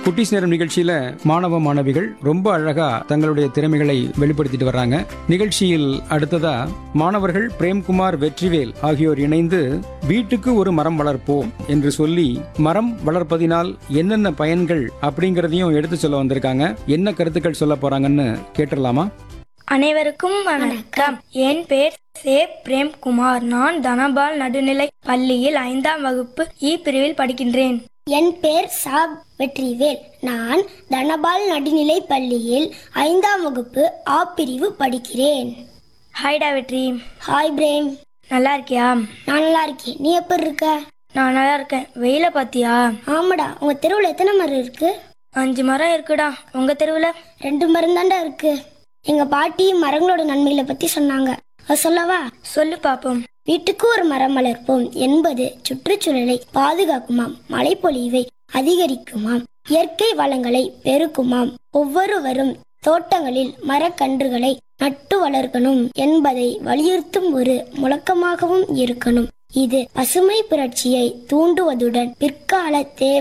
குட்டீஸ் நேரம் நிகழ்ச்சியில மாணவ மாணவிகள் ரொம்ப அழகா தங்களுடைய திறமைகளை வெளிப்படுத்திட்டு வர்றாங்க நிகழ்ச்சியில் அடுத்ததா மாணவர்கள் பிரேம்குமார் வெற்றிவேல் ஆகியோர் இணைந்து வீட்டுக்கு ஒரு மரம் வளர்ப்போம் என்று சொல்லி மரம் வளர்ப்பதினால் என்னென்ன பயன்கள் அப்படிங்கறதையும் எடுத்து சொல்ல வந்திருக்காங்க என்ன கருத்துக்கள் சொல்ல போறாங்கன்னு கேட்டுடலாமா அனைவருக்கும் வணக்கம் என் பேர் சே பிரேம்குமார் நான் தனபால் நடுநிலை பள்ளியில் ஐந்தாம் வகுப்பு இ பிரிவில் படிக்கின்றேன் என் பேர் சாப் வெற்றிவேல் நான் தனபால் நடுநிலை பள்ளியில் ஐந்தாம் வகுப்பு ஆ பிரிவு படிக்கிறேன் ஹாய்டா வெற்றி ஹாய் பிரேம் நல்லா இருக்கியா நான் நல்லா இருக்கேன் நீ எப்படி இருக்க நான் நல்லா இருக்கேன் வெயில பாத்தியா ஆமாடா உங்க தெருவில் எத்தனை மரம் இருக்கு அஞ்சு மரம் இருக்குடா உங்க தெருவுல ரெண்டு மரம் தாண்டா இருக்கு எங்க பாட்டி மரங்களோட நன்மைகளை பத்தி சொன்னாங்க அது சொல்லவா சொல்லு பாப்போம் வீட்டுக்கு ஒரு மரம் வளர்ப்போம் என்பது சுற்றுச்சூழலை பாதுகாக்குமாம் மழைப்பொழிவை அதிகரிக்குமாம் இயற்கை வளங்களை பெருக்குமாம் ஒவ்வொருவரும் தோட்டங்களில் மரக்கன்றுகளை நட்டு வளர்க்கணும் என்பதை வலியுறுத்தும் ஒரு முழக்கமாகவும் இருக்கணும் இது பசுமை புரட்சியை தூண்டுவதுடன் பிற்கால தேவை